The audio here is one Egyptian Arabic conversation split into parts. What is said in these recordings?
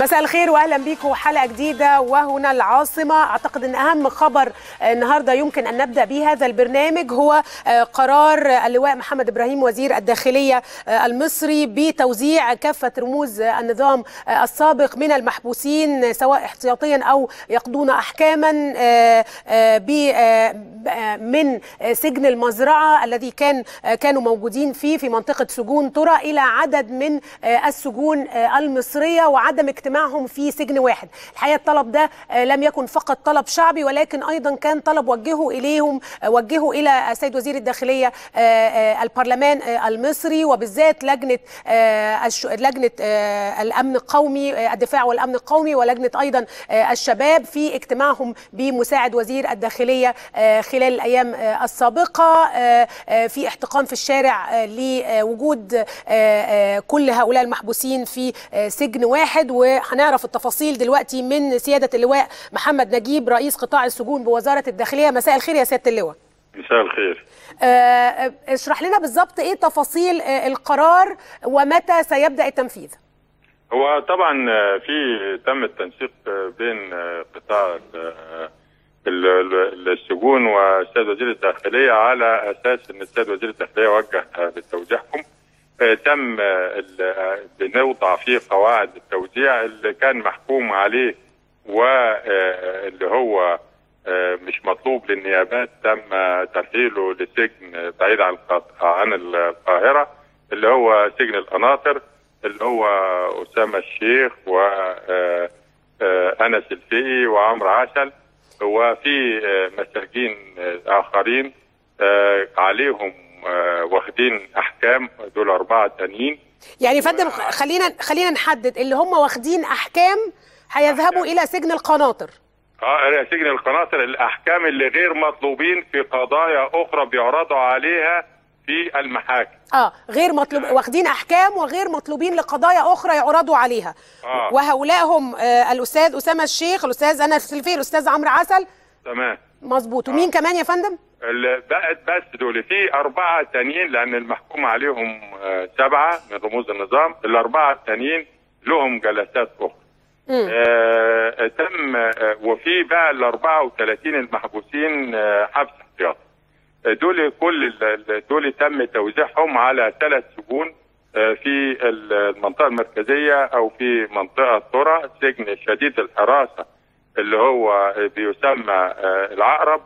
مساء الخير واهلا بيكم حلقه جديده وهنا العاصمه اعتقد ان اهم خبر النهارده يمكن ان نبدا به هذا البرنامج هو قرار اللواء محمد ابراهيم وزير الداخليه المصري بتوزيع كافه رموز النظام السابق من المحبوسين سواء احتياطيا او يقضون احكاما من سجن المزرعه الذي كان كانوا موجودين فيه في منطقه سجون ترى الى عدد من السجون المصريه وعدم اجتماعهم في سجن واحد الحقيقه الطلب ده لم يكن فقط طلب شعبي ولكن ايضا كان طلب وجهه اليهم وجهه الى السيد وزير الداخليه البرلمان المصري وبالذات لجنه لجنه الامن القومي الدفاع والامن القومي ولجنه ايضا الشباب في اجتماعهم بمساعد وزير الداخليه خلال الايام السابقه في احتقان في الشارع لوجود كل هؤلاء المحبوسين في سجن واحد وهنعرف التفاصيل دلوقتي من سياده اللواء محمد نجيب رئيس قطاع السجون بوزاره الداخليه مساء الخير يا سياده اللواء مساء الخير اشرح لنا بالظبط ايه تفاصيل القرار ومتى سيبدا التنفيذ هو طبعا في تم التنسيق بين قطاع السجون والسيد وزير الداخليه على اساس ان السيد وزير الداخليه وجه بتوزيعكم تم بنوضع فيه قواعد التوزيع اللي كان محكوم عليه واللي هو مش مطلوب للنيابات تم ترحيله لسجن بعيد عن عن القاهره اللي هو سجن القناطر اللي هو اسامه الشيخ و انس الفقي وعمرو عسل وفي مساجين اخرين عليهم واخدين احكام دول اربعه تانيين يعني فندم خلينا خلينا نحدد اللي هم واخدين احكام هيذهبوا الى سجن القناطر اه سجن القناطر الاحكام اللي غير مطلوبين في قضايا اخرى بيعرضوا عليها في المحاكم اه غير مطلوب واخدين احكام وغير مطلوبين لقضايا اخرى يعرضوا عليها آه. وهؤلاء هم آه الاستاذ اسامه الشيخ الاستاذ انس الفقي الاستاذ عمرو عسل تمام مظبوط ومين آه. كمان يا فندم بقت بس دول في أربعة تانيين لأن المحكوم عليهم سبعة من رموز النظام الأربعة التانيين لهم جلسات أخرى آه تم آه وفي بقى ال 34 المحبوسين آه حبس احتياطي دول كل دول تم توزيعهم على ثلاث سجون آه في المنطقة المركزية أو في منطقة ترى سجن شديد الحراسة اللي هو بيسمى آه العقرب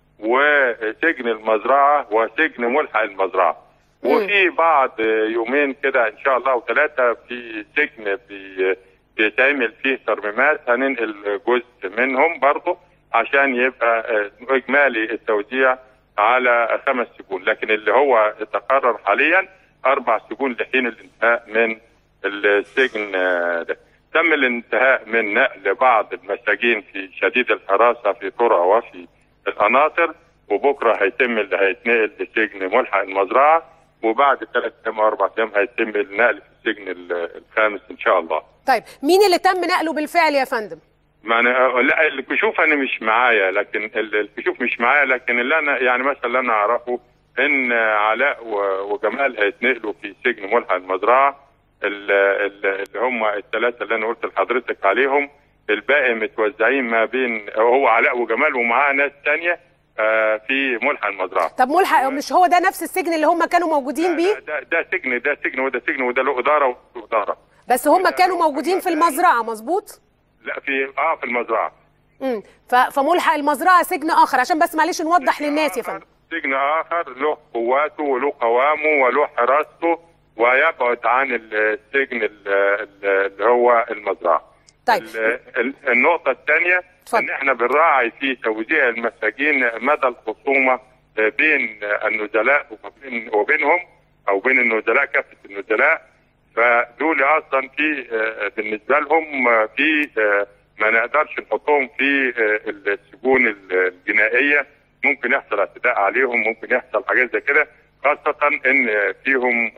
وسجن المزرعه وسجن ملحق المزرعه وفي بعض يومين كده ان شاء الله وثلاثه في سجن بي بيتعمل فيه ترميمات هننقل جزء منهم برضه عشان يبقى اجمالي التوزيع على خمس سجون لكن اللي هو تقرر حاليا اربع سجون لحين الانتهاء من السجن ده تم الانتهاء من نقل بعض المساجين في شديد الحراسه في طرق وفي القناطر وبكره هيتم اللي هيتنقل لسجن ملحق المزرعه وبعد ثلاث ايام او اربع ايام هيتم النقل في السجن الخامس ان شاء الله. طيب مين اللي تم نقله بالفعل يا فندم؟ ما أنا لا الكشوف انا مش معايا لكن الكشوف مش معايا لكن اللي انا يعني مثلا اللي انا اعرفه ان علاء وجمال هيتنقلوا في سجن ملحق المزرعه اللي هم الثلاثه اللي انا قلت لحضرتك عليهم الباقي متوزعين ما بين هو علاء وجمال ومعاه ناس ثانيه في ملحق المزرعه طب ملحق مش هو ده نفس السجن اللي هم كانوا موجودين بيه ده, ده سجن ده سجن وده سجن وده له اداره وده اداره بس هم كانوا موجودين في المزرعه مظبوط لا في اه في المزرعه امم فملحق المزرعه سجن اخر عشان بس معلش نوضح للناس يا فندم سجن اخر له قواته وله قوامه وله حراسته ويبعد عن السجن اللي هو المزرعه طيب النقطه الثانيه ان احنا بنراعي في توزيع المساجين مدى الخصومه بين النزلاء وبين وبينهم او بين النزلاء كافه النزلاء فدول اصلا في بالنسبه لهم في ما نقدرش نحطهم في السجون الجنائيه ممكن يحصل اعتداء عليهم ممكن يحصل حاجات زي كده خاصه ان فيهم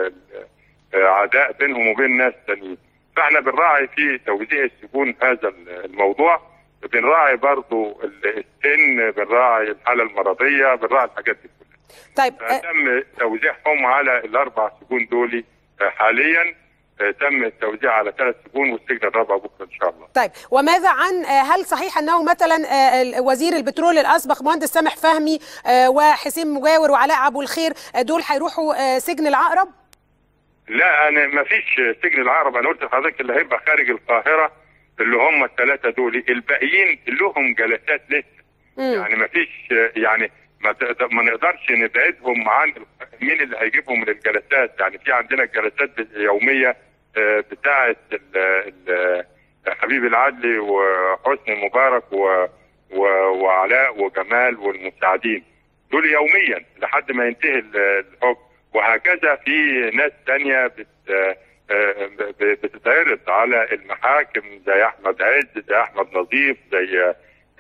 عداء بينهم وبين ناس ثانيين فاحنا بنراعي في توزيع السجون هذا الموضوع بنراعي برضو السن بنراعي الحاله المرضيه بنراعي الحاجات دي كلها طيب تم توزيعهم على الاربع سجون دول حاليا تم التوزيع على ثلاث سجون والسجن الرابع بكره ان شاء الله. طيب وماذا عن هل صحيح انه مثلا وزير البترول الاسبق مهندس سامح فهمي وحسين مجاور وعلاء ابو الخير دول هيروحوا سجن العقرب؟ لا انا ما فيش سجن العقرب انا قلت لحضرتك اللي هيبقى خارج القاهره اللي هم الثلاثه دول الباقيين لهم جلسات لسه يعني ما فيش يعني ما, ما نقدرش نبعدهم عن مين اللي هيجيبهم من الجلسات يعني في عندنا الجلسات يوميه بتاعه حبيب العدلي وحسني مبارك و وعلاء وجمال والمساعدين دول يوميا لحد ما ينتهي الحكم وهكذا في ناس تانية بت بتتعرض على المحاكم زي احمد عز زي احمد نظيف زي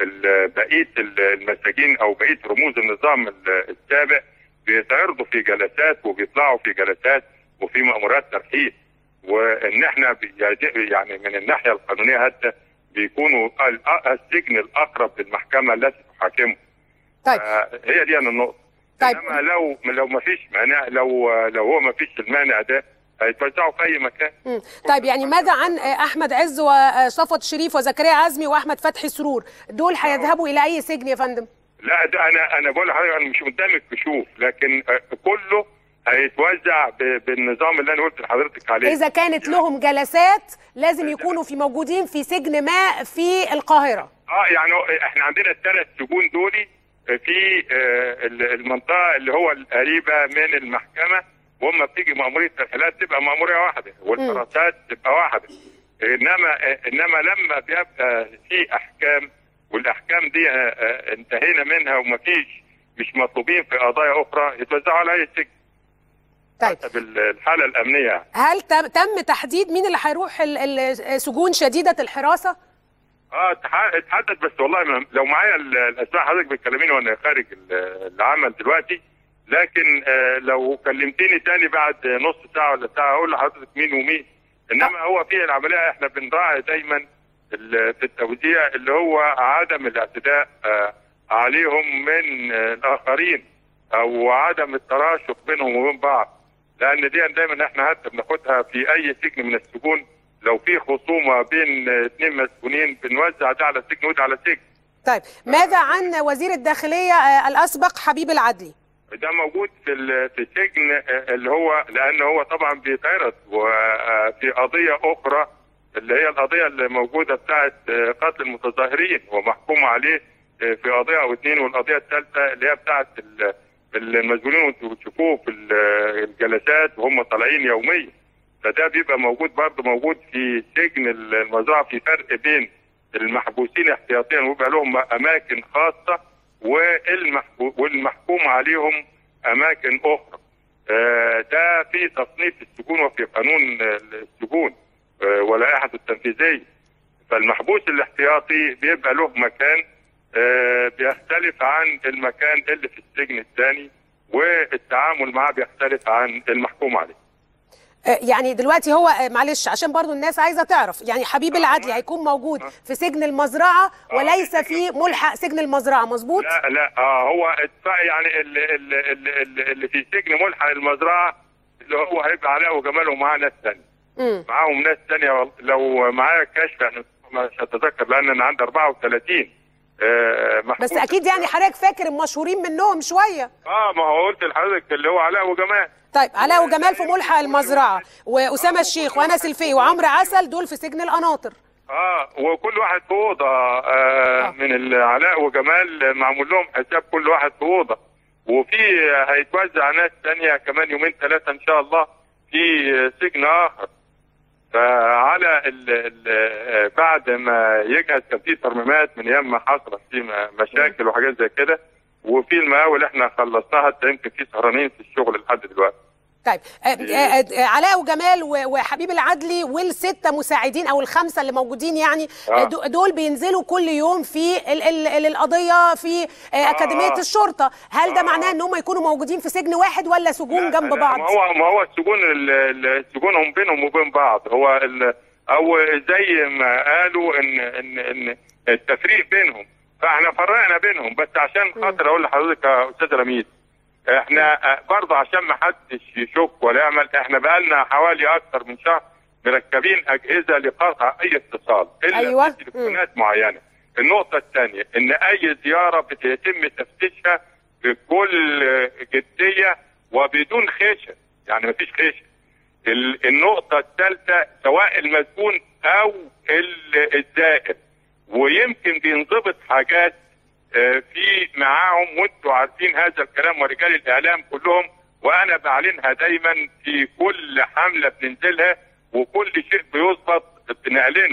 بقيه المساجين او بقيه رموز النظام السابق بيتعرضوا في جلسات وبيطلعوا في جلسات وفي مامورات ترحيل وان احنا يعني من الناحيه القانونيه حتى بيكونوا السجن الاقرب للمحكمه التي تحاكمه. طيب هي دي أنا النقطه. طيب انما لو لو ما فيش مانع لو لو هو ما فيش المانع ده هيتوزعوا في اي مكان. مم. طيب يعني ماذا عن احمد عز وصفوت شريف وزكريا عزمي واحمد فتحي سرور دول هيذهبوا الى اي سجن يا فندم؟ لا ده انا انا بقول لحضرتك انا مش قدام الكشوف لكن كله هيتوزع بالنظام اللي انا قلت لحضرتك عليه اذا كانت لهم جلسات لازم يكونوا في موجودين في سجن ما في القاهره اه يعني احنا عندنا الثلاث سجون دول في المنطقه اللي هو القريبه من المحكمه وهم بتيجي ماموريه الترحيلات تبقى ماموريه واحده والحراسات تبقى واحده انما انما لما بيبقى في احكام والاحكام دي انتهينا منها ومفيش مش مطلوبين في قضايا اخرى يتوزعوا على اي سجن طيب حسب الحاله الامنيه هل تم تحديد مين اللي هيروح السجون شديده الحراسه؟ اه اتحدد بس والله لو معايا الاسماء حضرتك بتكلميني وانا خارج العمل دلوقتي لكن آه لو كلمتني تاني بعد نص ساعه ولا ساعه اقول لحضرتك مين ومين انما هو في العمليه احنا بنراعي دايما في التوزيع اللي هو عدم الاعتداء آه عليهم من آه الاخرين او عدم التراشق بينهم وبين بعض لان دي دايما احنا حتى بناخدها في اي سجن من السجون لو في خصومه بين اثنين مسجونين بنوزع ده على سجن وده على سجن طيب ماذا عن وزير الداخليه الاسبق حبيب العدلي؟ ده موجود في في السجن اللي هو لان هو طبعا بيتعرض وفي قضيه اخرى اللي هي القضيه اللي موجوده بتاعه قتل المتظاهرين ومحكوم عليه في قضيه او اثنين والقضيه الثالثه اللي هي بتاعه المسجونين وانتوا بتشوفوه في الجلسات وهم طالعين يوميا فده بيبقى موجود برضه موجود في سجن المزرعه في فرق بين المحبوسين احتياطيا ويبقى لهم اماكن خاصه والمحكوم عليهم اماكن اخرى آه ده في تصنيف السجون وفي قانون السجون آه ولائحه التنفيذيه فالمحبوس الاحتياطي بيبقى له مكان آه بيختلف عن المكان اللي في السجن الثاني والتعامل معاه بيختلف عن المحكوم عليه يعني دلوقتي هو معلش عشان برضو الناس عايزه تعرف يعني حبيب العدلي هيكون موجود في سجن المزرعه وليس في ملحق سجن المزرعه مظبوط لا لا اه هو يعني اللي, اللي, اللي في سجن ملحق المزرعه اللي هو هيبقى علاء وجمال ومعاه ناس ثانيه معاهم ناس ثانيه لو معايا كشف يعني مش هتذكر لان انا عندي 34 آه بس اكيد يعني حضرتك فاكر المشهورين منهم شويه اه ما هو قلت لحضرتك اللي هو علاء وجمال طيب علاء وجمال في ملحق المزرعه واسامه الشيخ وانس الفي وعمرو عسل دول في سجن القناطر اه وكل واحد في اوضه آه, آه. من علاء وجمال معمول لهم حساب كل واحد في اوضه وفي هيتوزع ناس ثانيه كمان يومين ثلاثه ان شاء الله في سجن اخر فعلى ال ال بعد ما يجهز كان في ترميمات من ايام ما حصلت في مشاكل وحاجات زي كده وفي المقاول احنا خلصناها حتى يمكن في سهرانين في الشغل لحد دلوقتي. طيب علاء وجمال وحبيب العدلي والسته مساعدين او الخمسه اللي موجودين يعني آه. دول بينزلوا كل يوم في ال ال القضيه في آه. اكاديميه آه. الشرطه، هل ده آه. معناه ان هم يكونوا موجودين في سجن واحد ولا سجون جنب لا بعض؟ ما هو ما هو السجون السجون بينهم وبين بعض هو او زي ما قالوا ان ان ان التفريق بينهم فاحنا فرقنا بينهم بس عشان خاطر اقول لحضرتك يا استاذ رميد احنا برضه عشان ما حدش يشك ولا يعمل احنا بقالنا حوالي اكثر من شهر مركبين اجهزه لقطع اي اتصال الا أيوة. في تليفونات معينه النقطه الثانيه ان اي زياره بيتم تفتيشها بكل جديه وبدون خشيه يعني مفيش خشيه ال- النقطة الثالثة سواء المسجون أو ال- الزائر ويمكن بينضبط حاجات آه، في معاهم وانتوا عارفين هذا الكلام ورجال الإعلام كلهم وأنا بعلنها دايما في كل حملة بننزلها وكل شيء بيظبط بنعلنه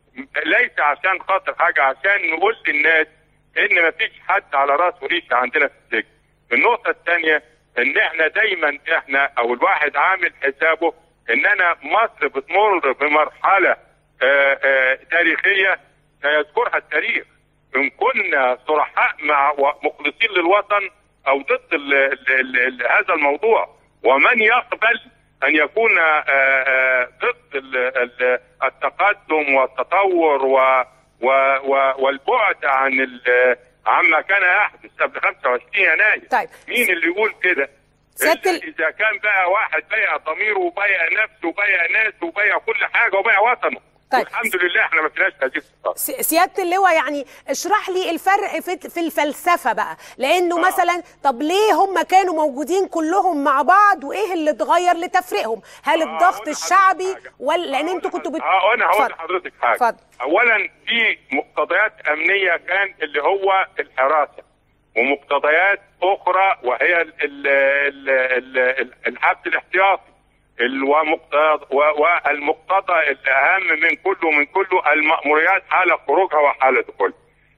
ليس عشان خاطر حاجة عشان نقول للناس إن مفيش حد على راسه ريشة عندنا في السجن النقطة الثانية ان احنا دايما احنا او الواحد عامل حسابه ان انا مصر بتمر بمرحلة آه، آه، تاريخية سيذكرها التاريخ ان كنا صرحاء مع مخلصين للوطن او ضد ال ال ال ال هذا الموضوع ومن يقبل ان يكون آه، آه، ضد ال- ال- التقدم والتطور و و و والبعد عن ال- عما كان يحدث قبل 25 يناير طيب. مين اللي يقول كده؟ سيادة إلا ال- اذا كان بقى واحد بايع ضميره وبايع نفسه وبايع ناسه وبايع كل حاجه وبايع وطنه طيب. والحمد لله احنا ما فيناش هذه الصفات س- سياده اللواء يعني اشرح لي الفرق في في الفلسفه بقى لانه آه. مثلا طب ليه هم كانوا موجودين كلهم مع بعض وايه اللي اتغير لتفريقهم هل آه، الضغط أقول لحضرتك الشعبي حاجة. ولا لان أقول انتوا كنتوا بت... اه انا هقول اتفضل. لحضرتك حاجه اتفضل. اولا في مقتضيات امنيه كان اللي هو الحراسه ومقتضيات اخرى وهي ال- ال- ال- ال- ال- الحبس الاحتياطي ال- ومقتضى و- والمقتضى الاهم من كله من كله المأموريات حال خروجها وحال دخولها.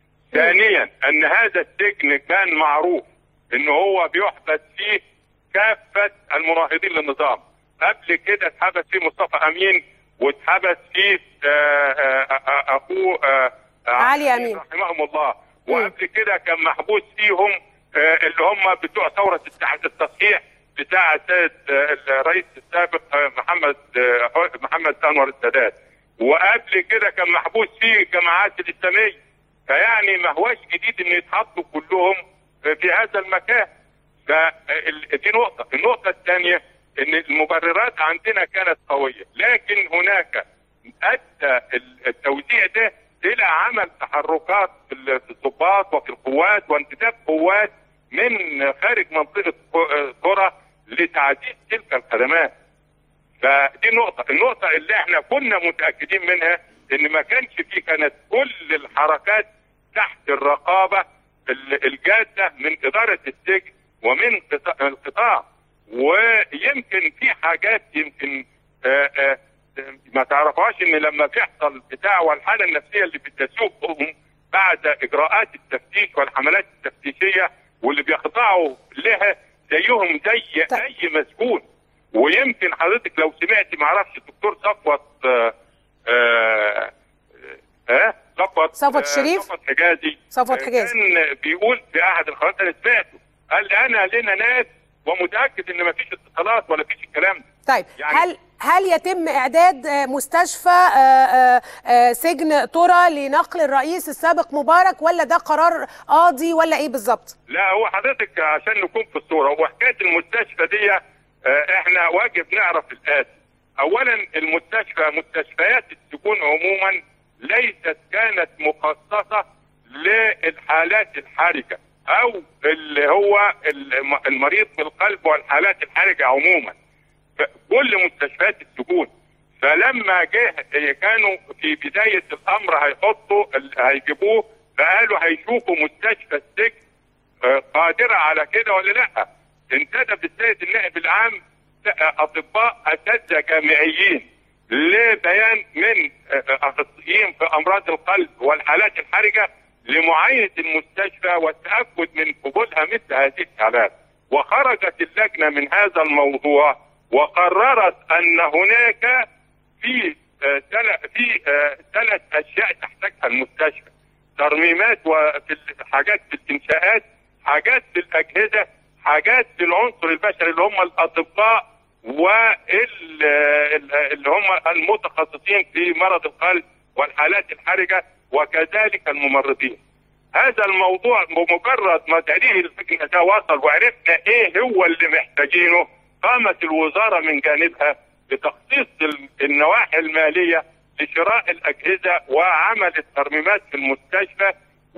ثانيا ان هذا السجن كان معروف ان هو بيحبس فيه كافه المناهضين للنظام قبل كده اتحبس فيه مصطفى امين واتحبس فيه آه، آه، آه، اخوه آه، آه، علي أمين. رحمهم الله وقبل كده كان محبوس فيهم آه، اللي هم بتوع ثوره التح- التصحيح بتاع السيد آه، الرئيس السابق آه، محمد آه، محمد انور السادات وقبل كده كان محبوس فيه الجماعات الاسلاميه فيعني ما هوش جديد ان يتحطوا كلهم في هذا المكان فدي نقطة النقطة الثانية ان المبررات عندنا كانت قوية لكن هناك ادى التوزيع ده الى عمل تحركات في ال- في الضباط وفي القوات وانتداب قوات من خارج منطقة قرى لتعزيز تلك الخدمات فدي نقطة، النقطة اللي احنا كنا متأكدين منها ان ما كانش فيه كانت كل الحركات تحت الرقابة ال- الجادة من إدارة السجن ومن قطاع- القطاع ويمكن في حاجات يمكن آه، آه، ما تعرفهاش ان لما بيحصل بتاع والحالة النفسية اللي بتسوقهم بعد اجراءات التفتيش والحملات التفتيشية واللي بيخضعوا لها زيهم زي طيب. اي مسجون ويمكن حضرتك لو سمعت ما اعرفش الدكتور صفوت آه، آه، آه، صفوت صفوت آه، الشريف؟ صفوت حجازي صفوت آه، حجازي. كان بيقول في احد القنوات انا سمعته قال انا لنا ناس ومتاكد ان ما فيش اتصالات ولا فيش الكلام ده طيب يعني- هل هل يتم اعداد آه، مستشفى آه، آه، آه، سجن ترى لنقل الرئيس السابق مبارك ولا ده قرار قاضي ولا ايه بالظبط؟ لا هو حضرتك عشان نكون في الصوره وحكايه المستشفى دي آه، احنا واجب نعرف الاتي اولا المستشفى مستشفيات السجون عموما ليست كانت مخصصه للحالات الحرجه او اللي هو الم- المريض بالقلب والحالات الحرجه عموما كل مستشفيات السجون فلما جه كانوا في بدايه الامر هيحطوا هيجيبوه فقالوا هيشوفوا مستشفى السجن آه، قادره على كده ولا لا انتدب السيد النائب العام اطباء اساتذه جامعيين لبيان من آه، اخصائيين في امراض القلب والحالات الحرجه لمعاينه المستشفى والتاكد من قبولها مثل هذه الحالات وخرجت اللجنه من هذا الموضوع وقررت ان هناك في آه، تل- في آه، ثلاث اشياء تحتاجها المستشفى ترميمات وفي الحاجات في الانشاءات حاجات في الاجهزه حاجات في العنصر البشري اللي هم الاطباء واللي هم المتخصصين في مرض القلب والحالات الحرجه وكذلك الممرضين هذا الموضوع بمجرد ما تاريخ اللجنه ده وصل وعرفنا ايه هو اللي محتاجينه قامت الوزاره من جانبها بتخصيص النواحي الماليه لشراء الاجهزه وعمل الترميمات في المستشفى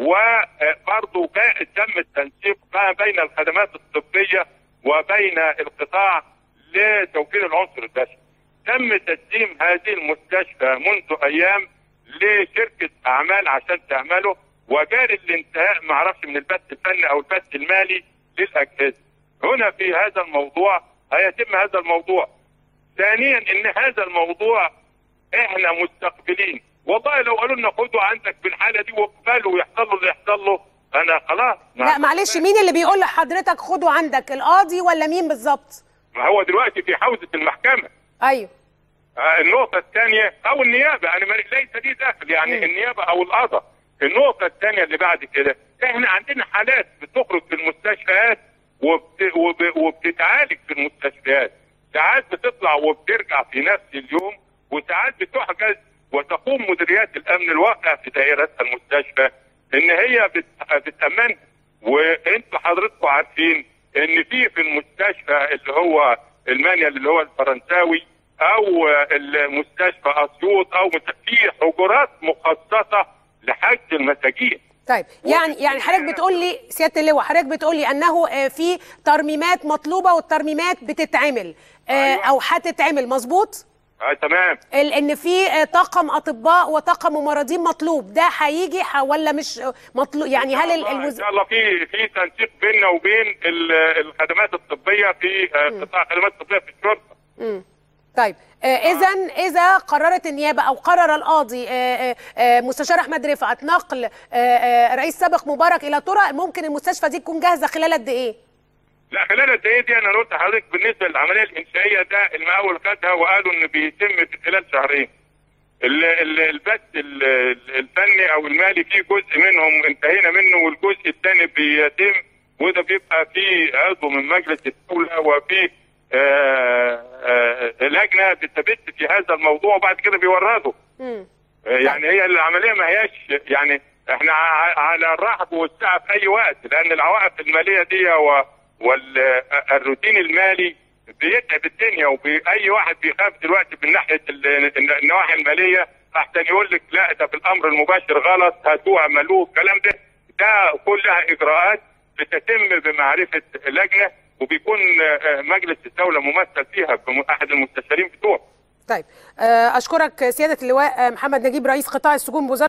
وبرضه تم التنسيق ما بين الخدمات الطبيه وبين القطاع لتوفير العنصر البشري. تم تسليم هذه المستشفى منذ ايام لشركه اعمال عشان تعمله وجاري الانتهاء ما اعرفش من البث الفني او البث المالي للاجهزه. هنا في هذا الموضوع هيتم هذا الموضوع. ثانيا ان هذا الموضوع احنا مستقبلين والله لو قالوا لنا خدوا عندك بالحاله دي واقبلوا ويحصل له اللي يحصل له انا خلاص لا معلش مين اللي بيقول لحضرتك خدوا عندك القاضي ولا مين بالظبط؟ ما هو دلوقتي في حوزه المحكمه ايوه آه النقطه الثانيه او النيابه انا ليس لي داخل يعني م. النيابه او القضاء النقطه الثانيه اللي بعد كده احنا عندنا حالات بتخرج في المستشفيات وبت... وب... وبتتعالج في المستشفيات ساعات بتطلع وبترجع في نفس اليوم وساعات بتحجز وتقوم مديريات الامن الواقع في دائرتها المستشفى ان هي بت... بتامن وانتوا حضراتكم عارفين ان في في المستشفى اللي هو المانيال اللي هو الفرنساوي او المستشفى اسيوط او في حجرات مخصصه لحجز المساجين طيب يعني يعني حضرتك بتقول لي سياده اللواء حضرتك بتقول لي انه في ترميمات مطلوبه والترميمات بتتعمل أيوة. او هتتعمل مظبوط؟ اه تمام ان في طاقم اطباء وطاقم ممرضين مطلوب ده هيجي ولا مش مطلوب يعني هل المز... ان شاء الله في في تنسيق بيننا وبين الخدمات الطبيه في قطاع الخدمات الطبيه في الشرطه امم طيب اذا اذا قررت النيابه او قرر القاضي مستشار احمد رفعت نقل رئيس سابق مبارك الى طرق ممكن المستشفى دي تكون جاهزه خلال قد ايه؟ لا خلال قد ايه دي انا قلت لحضرتك بالنسبه للعمليه الانشائيه ده المقاول خدها وقالوا ان بيتم في خلال شهرين. البث الفني او المالي في جزء منهم انتهينا منه والجزء الثاني بيتم وده بيبقى في عضو من مجلس الدوله وفي لجنه بتبت في هذا الموضوع وبعد كده بيوردوا. يعني هي العمليه ما هياش يعني احنا على الرحب والسعه في اي وقت لان العوائق الماليه دي و والروتين المالي بيتعب الدنيا واي واحد بيخاف دلوقتي من ناحيه النواحي الماليه احسن يقول لك لا ده بالامر المباشر غلط هاتوه اعملوه الكلام ده ده كلها اجراءات بتتم بمعرفه لجنه وبيكون مجلس الدوله ممثل فيها باحد المستشارين بتوعه. طيب اشكرك سياده اللواء محمد نجيب رئيس قطاع السجون بوزاره